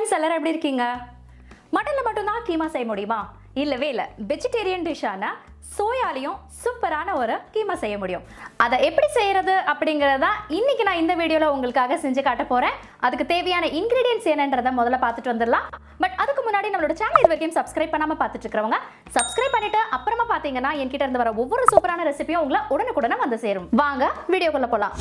friends எல்லாரும் எப்படி இருக்கீங்க மட்டனில் மட்டும்தான் கீமா செய்ய முடியுமா இல்லவே இல்லை வெஜிடேரியன் டிஷ்ஷான சோயாலையும் சூப்பரான ஒரு கீமா செய்ய முடியும் அதை எப்படி செய்யறது அப்படிங்கிறத இன்னைக்கு நான் இந்த வீடியோவில் உங்களுக்காக செஞ்சு காட்ட போகிறேன் அதுக்கு தேவையான இன்க்ரீடியன்ஸ் என்னன்றதை முதல்ல பார்த்துட்டு வந்துடலாம் பட் அதுக்கு முன்னாடி நம்மளோட சேனல் இது வரைக்கும் சப்ஸ்கிரைப் பண்ணாமல் பார்த்துட்டு இருக்கிறவங்க சப்ஸ்கிரைப் பண்ணிட்டு அப்புறமா பார்த்தீங்கன்னா என்கிட்ட இருந்து வர ஒவ்வொரு சூப்பரான ரெசிபியும் உங்களை உடனுக்குடனே வந்து சேரும் வாங்க வீடியோக்குள்ளே போகலாம்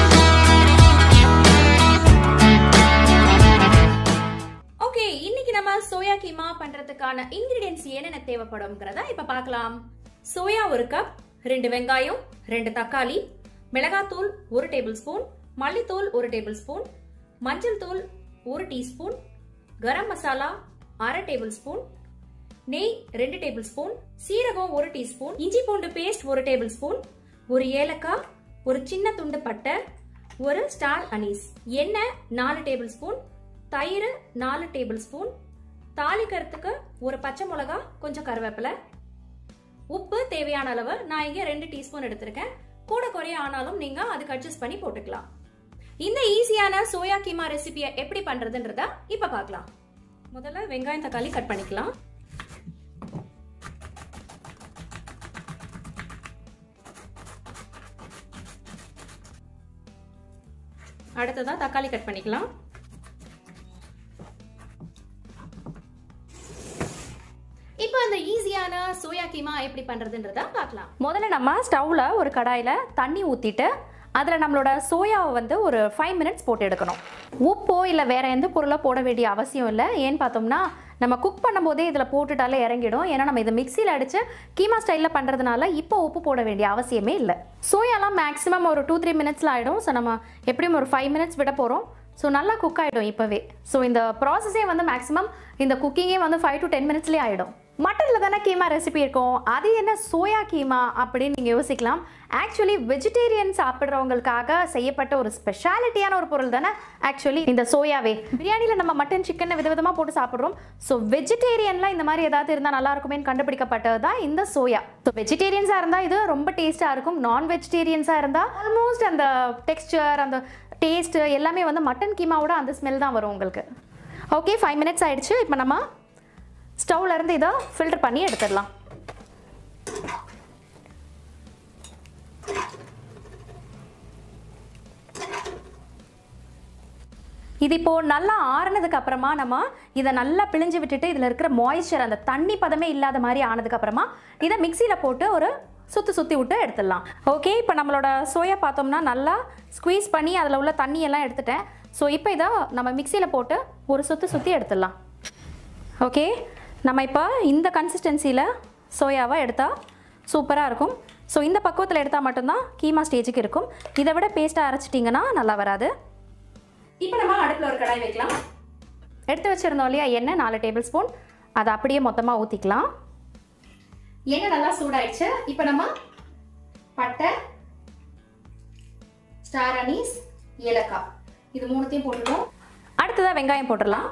ஓகே இன்னைக்கு நம்ம சோயா கீமா பண்றதுக்கான இன்கிரிடியன்ஸ் என்னென்ன தேவைப்படும்ங்கிறத இப்ப பார்க்கலாம் சோயா ஒரு கப் ரெண்டு வெங்காயம் ரெண்டு தக்காளி மிளகாத்தூள் ஒரு டேபிள் ஸ்பூன் மல்லித்தூள் ஒரு டேபிள் ஸ்பூன் மஞ்சள் தூள் ஒரு டீஸ்பூன் கரம் மசாலா அரை டேபிள் ஸ்பூன் நெய் ரெண்டு டேபிள் ஸ்பூன் சீரகம் ஒரு டீஸ்பூன் இஞ்சி பூண்டு பேஸ்ட் ஒரு டேபிள் ஸ்பூன் ஒரு ஏலக்காய் ஒரு சின்ன துண்டு பட்டை ஒரு ஸ்டார் அனீஸ் எண்ணெய் நாலு டேபிள் ஸ்பூன் தயிர் நாலு டேபிள் ஸ்பூன் தாளிக்கிறதுக்கு ஒரு பச்சை மிளகா கொஞ்சம் கருவேப்பிலை உப்பு தேவையான அளவு நான் இங்கே ரெண்டு டீஸ்பூன் எடுத்திருக்கேன் கூட குறைய ஆனாலும் நீங்க அதுக்கு அட்ஜஸ்ட் பண்ணி போட்டுக்கலாம் இந்த ஈஸியான சோயா கீமா ரெசிபியை எப்படி பண்றதுன்றத இப்ப பார்க்கலாம் முதல்ல வெங்காயம் தக்காளி கட் பண்ணிக்கலாம் அடுத்ததா தக்காளி கட் பண்ணிக்கலாம் இப்போ இந்த ஈஸியான சோயா கீமா எப்படி பண்ணுறதுன்றத பார்க்கலாம் முதல்ல நம்ம ஸ்டவ்வில் ஒரு கடாயில் தண்ணி ஊற்றிட்டு அதில் நம்மளோட சோயாவை வந்து ஒரு ஃபைவ் மினிட்ஸ் போட்டு எடுக்கணும் உப்போ இல்லை வேற எந்த பொருளோ போட வேண்டிய அவசியம் இல்லை ஏன்னு பார்த்தோம்னா நம்ம குக் பண்ணும்போதே இதில் போட்டுட்டாலே இறங்கிடும் ஏன்னா நம்ம இதை மிக்சியில் அடித்து கீமா ஸ்டைலில் பண்ணுறதுனால இப்போ உப்பு போட வேண்டிய அவசியமே இல்லை சோயாலாம் மேக்ஸிமம் ஒரு டூ த்ரீ மினிட்ஸில் ஆகிடும் ஸோ நம்ம எப்படியும் ஒரு ஃபைவ் மினிட்ஸ் விட போகிறோம் ஸோ நல்லா குக் ஆகிடும் இப்போவே ஸோ இந்த ப்ராசஸே வந்து மேக்ஸிமம் இந்த குக்கிங்கே வந்து ஃபைவ் டு டென் மினிட்ஸ்லேயே ஆகிடும் மட்டனில் தானே கீமா ரெசிபி இருக்கும் அது என்ன சோயா கீமா அப்படின்னு நீங்கள் யோசிக்கலாம் ஆக்சுவலி வெஜிடேரியன் சாப்பிட்றவங்களுக்காக செய்யப்பட்ட ஒரு ஸ்பெஷாலிட்டியான ஒரு பொருள் தானே ஆக்சுவலி இந்த சோயாவே பிரியாணியில் நம்ம மட்டன் சிக்கன் விதவிதமாக போட்டு சாப்பிட்றோம் ஸோ வெஜிடேரியனில் இந்த மாதிரி ஏதாவது இருந்தால் நல்லா இருக்குமேன்னு கண்டுபிடிக்கப்பட்டது தான் இந்த சோயா ஸோ வெஜிடேரியன்ஸாக இருந்தால் இது ரொம்ப டேஸ்ட்டாக இருக்கும் நான் வெஜிடேரியன்ஸாக இருந்தால் ஆல்மோஸ்ட் அந்த டெக்ஸ்டர் அந்த டேஸ்ட்டு எல்லாமே வந்து மட்டன் கீமாவோட அந்த ஸ்மெல் தான் வரும் உங்களுக்கு ஓகே ஃபைவ் மினிட்ஸ் ஆயிடுச்சு இப்போ நம்ம ஸ்டவ்ல இருந்து இதை ஃபில்டர் பண்ணி எடுத்துடலாம் இது இப்போ நல்லா ஆறுனதுக்கு அப்புறமா நம்ம இதை நல்லா பிழிஞ்சு விட்டுட்டு இதில் இருக்கிற மாய்ஸ்சர் அந்த தண்ணி பதமே இல்லாத மாதிரி ஆனதுக்கு அப்புறமா இதை மிக்சியில் போட்டு ஒரு சுற்றி சுற்றி விட்டு எடுத்துடலாம் ஓகே இப்போ நம்மளோட சோயா பார்த்தோம்னா நல்லா ஸ்குவீஸ் பண்ணி அதில் உள்ள தண்ணி எல்லாம் எடுத்துட்டேன் ஸோ இப்போ இதை நம்ம மிக்சியில் போட்டு ஒரு சுற்றி சுற்றி எடுத்துடலாம் ஓகே நம்ம இப்போ இந்த கன்சிஸ்டன்சியில் சோயாவை எடுத்தால் சூப்பராக இருக்கும் ஸோ இந்த பக்குவத்தில் எடுத்தால் மட்டும்தான் கீமா ஸ்டேஜுக்கு இருக்கும் இதை விட பேஸ்ட்டாக அரைச்சிட்டிங்கன்னா நல்லா வராது இப்போ நம்ம அடுப்பில் ஒரு கடாய் வைக்கலாம் எடுத்து வச்சுருந்தோம் இல்லையா எண்ணெய் நாலு டேபிள் ஸ்பூன் அதை அப்படியே மொத்தமாக ஊற்றிக்கலாம் எண்ணெய் நல்லா சூடாயிடுச்சு இப்போ நம்ம பட்டை ஸ்டார் அனீஸ் ஏலக்காய் இது மூணுத்தையும் போட்டுருவோம் அடுத்ததாக வெங்காயம் போட்டுடலாம்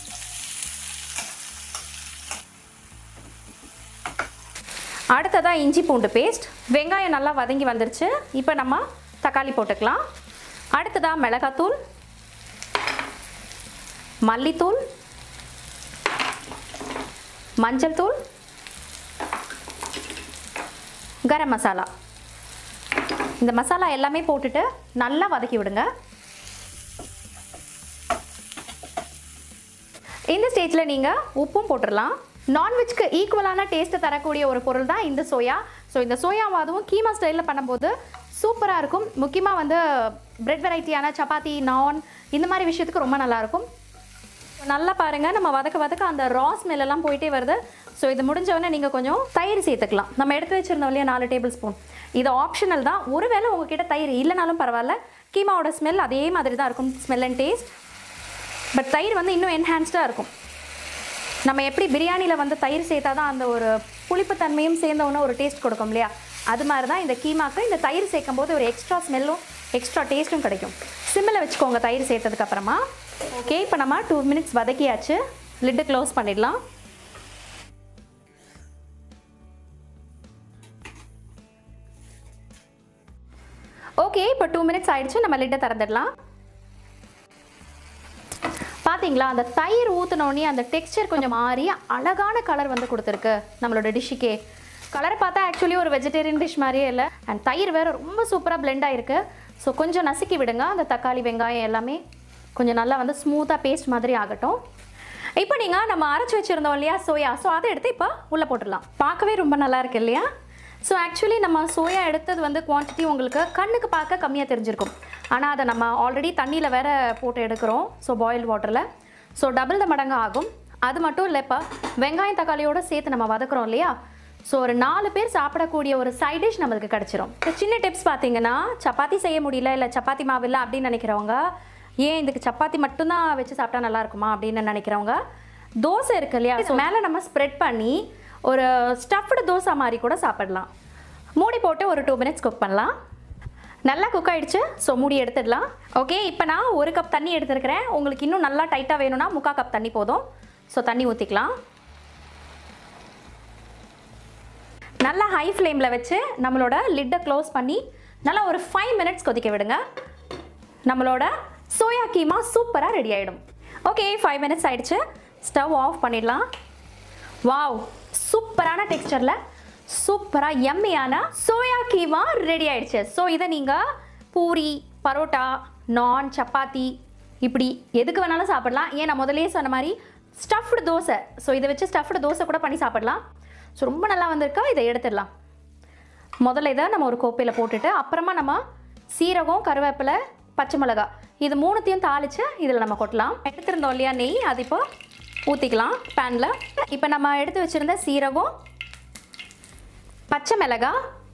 அடுத்ததாக இஞ்சி பூண்டு பேஸ்ட் வெங்காயம் நல்லா வதங்கி வந்துருச்சு இப்போ நம்ம தக்காளி போட்டுக்கலாம் அடுத்ததாக மிளகாத்தூள் மல்லித்தூள் மஞ்சள் தூள் கரம் மசாலா இந்த மசாலா எல்லாமே போட்டுட்டு நல்லா வதக்கி விடுங்க இந்த ஸ்டேஜில் நீங்கள் உப்பும் போட்டுடலாம் நான்வெஜ்க்கு ஈக்குவலான டேஸ்ட்டை தரக்கூடிய ஒரு பொருள் தான் இந்த சோயா ஸோ இந்த சோயாவை அதுவும் கீமா ஸ்டைலில் பண்ணும்போது சூப்பராக இருக்கும் முக்கியமாக வந்து பிரெட் வெரைட்டியான சப்பாத்தி நான் இந்த மாதிரி விஷயத்துக்கு ரொம்ப நல்லாயிருக்கும் நல்லா பாருங்கள் நம்ம வதக்க வதக்க அந்த ரா ஸ்மெல் எல்லாம் போயிட்டே வருது ஸோ இது முடிஞ்சவொடனே நீங்கள் கொஞ்சம் தயிர் சேர்த்துக்கலாம் நம்ம எடுத்து வச்சுருந்தோம் இல்லையா நாலு டேபிள் ஸ்பூன் இது ஆப்ஷனல் தான் ஒருவேளை உங்ககிட்ட தயிர் இல்லைனாலும் பரவாயில்ல கீமாவோட ஸ்மெல் அதே மாதிரி தான் இருக்கும் ஸ்மெல் அண்ட் டேஸ்ட் பட் தயிர் வந்து இன்னும் என்ஹான்ஸ்டாக இருக்கும் நம்ம எப்படி பிரியாணியில் வந்து தயிர் சேர்த்தா தான் அந்த ஒரு புளிப்புத்தன்மையும் சேர்ந்தவொன்னே ஒரு டேஸ்ட் கொடுக்கும் இல்லையா அது மாதிரி தான் இந்த கீமாக்கு இந்த தயிர் சேர்க்கும் போது ஒரு எக்ஸ்ட்ரா ஸ்மெல்லும் எக்ஸ்ட்ரா டேஸ்ட்டும் கிடைக்கும் சிம்மில் வச்சுக்கோங்க தயிர் சேர்த்ததுக்கு அப்புறமா ஓகே இப்போ நம்ம டூ மினிட்ஸ் வதக்கியாச்சு லிட்டு க்ளோஸ் பண்ணிடலாம் ஓகே இப்போ டூ மினிட்ஸ் ஆயிடுச்சு நம்ம லிட்டை திறந்துடலாம் பாத்தீங்களா அந்த தயிர் ஊற்றினோடனே அந்த டெக்ஸ்சர் கொஞ்சம் மாறி அழகான கலர் வந்து கொடுத்துருக்கு நம்மளோட டிஷ்ஷுக்கே கலரை பார்த்தா ஆக்சுவலி ஒரு வெஜிடேரியன் டிஷ் மாதிரியே இல்லை அண்ட் தயிர் வேறு ரொம்ப சூப்பராக blend ஆயிருக்கு ஸோ கொஞ்சம் நசுக்கி விடுங்க அந்த தக்காளி வெங்காயம் எல்லாமே கொஞ்சம் நல்லா வந்து ஸ்மூத்தாக பேஸ்ட் மாதிரி ஆகட்டும் இப்போ நீங்கள் நம்ம அரைச்சி வச்சுருந்தோம் இல்லையா சோயா ஸோ அதை எடுத்து இப்போ உள்ளே போட்டுடலாம் பார்க்கவே ரொம்ப நல்லா இருக்கு இல்லையா ஸோ ஆக்சுவலி நம்ம சோயா எடுத்தது வந்து குவான்டிட்டி உங்களுக்கு கண்ணுக்கு பார்க்க கம்மியாக தெரிஞ்சிருக்கும் ஆனால் அதை நம்ம ஆல்ரெடி தண்ணியில் வேற போட்டு எடுக்கிறோம் ஸோ பாயில் வாட்டரில் ஸோ டபுள் த மடங்கு ஆகும் அது மட்டும் இல்லை இப்போ வெங்காயம் தக்காளியோடு சேர்த்து நம்ம வதக்குறோம் இல்லையா ஸோ ஒரு நாலு பேர் சாப்பிடக்கூடிய ஒரு சைட் டிஷ் நம்மளுக்கு கிடச்சிரும் இப்போ சின்ன டிப்ஸ் பார்த்தீங்கன்னா சப்பாத்தி செய்ய முடியல இல்லை சப்பாத்தி மாவு இல்லை அப்படின்னு நினைக்கிறவங்க ஏன் இதுக்கு சப்பாத்தி மட்டும்தான் வச்சு சாப்பிட்டா நல்லா இருக்குமா அப்படின்னு நினைக்கிறவங்க தோசை இருக்கு இல்லையா ஸோ மேலே நம்ம ஸ்ப்ரெட் பண்ணி ஒரு ஸ்டஃப்டு தோசை மாதிரி கூட சாப்பிடலாம் மூடி போட்டு ஒரு டூ மினிட்ஸ் குக் பண்ணலாம் நல்லா குக் ஆயிடுச்சு ஸோ மூடி எடுத்துடலாம் ஓகே இப்போ நான் ஒரு கப் தண்ணி எடுத்துருக்கிறேன் உங்களுக்கு இன்னும் நல்லா டைட்டாக வேணும்னா முக்கால் கப் தண்ணி போதும் ஸோ தண்ணி ஊற்றிக்கலாம் நல்லா ஹை ஃப்ளேமில் வச்சு நம்மளோட லிட்டை க்ளோஸ் பண்ணி நல்லா ஒரு ஃபைவ் மினிட்ஸ் கொதிக்க விடுங்க நம்மளோட சோயா கீமா சூப்பராக ரெடி ஆகிடும் ஓகே ஃபைவ் மினிட்ஸ் ஆயிடுச்சு ஸ்டவ் ஆஃப் பண்ணிடலாம் வாவ் சூப்பரான டெக்ஸ்டரில் சூப்பராக எம்மியான சோயா கீமா ரெடி ஆயிடுச்சு ஸோ இதை நீங்கள் பூரி பரோட்டா நான் சப்பாத்தி இப்படி எதுக்கு வேணாலும் சாப்பிடலாம் ஏன் நான் முதல்லயே சொன்ன மாதிரி ஸ்டஃப்டு தோசை ஸோ இதை வச்சு ஸ்டஃப்டு தோசை கூட பண்ணி சாப்பிடலாம் ஸோ ரொம்ப நல்லா வந்திருக்கா இதை எடுத்துடலாம் முதல்ல இதை நம்ம ஒரு கோப்பையில் போட்டுட்டு அப்புறமா நம்ம சீரகம் கருவேப்பிலை பச்சை மிளகா இது மூணுத்தையும் தாளித்து இதில் நம்ம கொட்டலாம் எடுத்திருந்தோம் இல்லையா நெய் அது இப்போ ஊற்றிக்கலாம் பேனில் இப்போ நம்ம எடுத்து வச்சுருந்த சீரகம் பச்சை மிளகா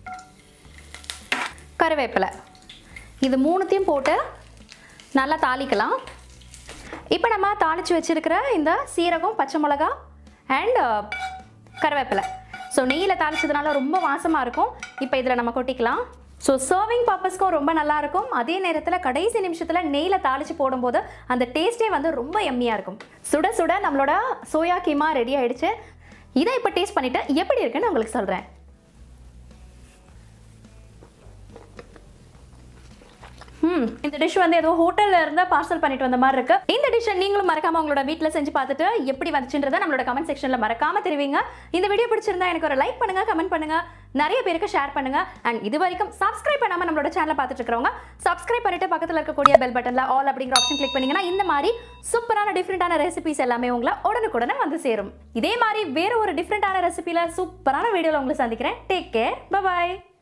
கருவேப்பிலை இது மூணுத்தையும் போட்டு நல்லா தாளிக்கலாம் இப்போ நம்ம தாளித்து வச்சுருக்கிற இந்த சீரகம் பச்சை மிளகா அண்ட் கருவேப்பிலை ஸோ நெய்யில் தாளிச்சதுனால ரொம்ப வாசமாக இருக்கும் இப்போ இதில் நம்ம கொட்டிக்கலாம் ஸோ சர்விங் பர்பஸ்க்கும் ரொம்ப நல்லா இருக்கும் அதே நேரத்தில் கடைசி நிமிஷத்தில் நெய்யில் தாளித்து போடும்போது அந்த டேஸ்ட்டே வந்து ரொம்ப எம்மியாக இருக்கும் சுட சுட நம்மளோட சோயா கீமா ரெடி ஆயிடுச்சு இதை இப்போ டேஸ்ட் பண்ணிவிட்டு எப்படி இருக்குன்னு உங்களுக்கு சொல்கிறேன் ம் இந்த டிஷ் வந்து ஏதோ ஹோட்டல்ல இருந்து பார்சல் பண்ணிட்டு வந்த மாதிரி இருக்கு இந்த டிஷ்ஷை நீங்களும் மறக்காம உங்களோட வீட்டில் செஞ்சு பார்த்துட்டு எப்படி வந்துச்சுன்றதை நம்மளோட கமெண்ட் செக்ஷன்ல மறக்காம தெரிவிங்க இந்த வீடியோ பிடிச்சிருந்தா எனக்கு ஒரு லைக் பண்ணுங்க கமெண்ட் பண்ணுங்க நிறைய பேருக்கு ஷேர் பண்ணுங்க அண்ட் இது வரைக்கும் சப்ஸ்கிரைப் பண்ணாம நம்மளோட சேனலை பார்த்துட்டு இருக்கிறவங்க சப்ஸ்கிரைப் பண்ணிட்டு பக்கத்தில் இருக்கக்கூடிய பெல் பட்டன்ல ஆல் அப்படிங்கிற ஆப்ஷன் கிளிக் பண்ணீங்கன்னா இந்த மாதிரி சூப்பரான டிஃப்ரெண்டான ரெசிபிஸ் எல்லாமே உங்களை உடனுக்குடனே வந்து சேரும் இதே மாதிரி வேற ஒரு டிஃப்ரெண்டான ரெசிபியில் சூப்பரான வீடியோவில் உங்களை சந்திக்கிறேன் டேக் கேர் பபாய்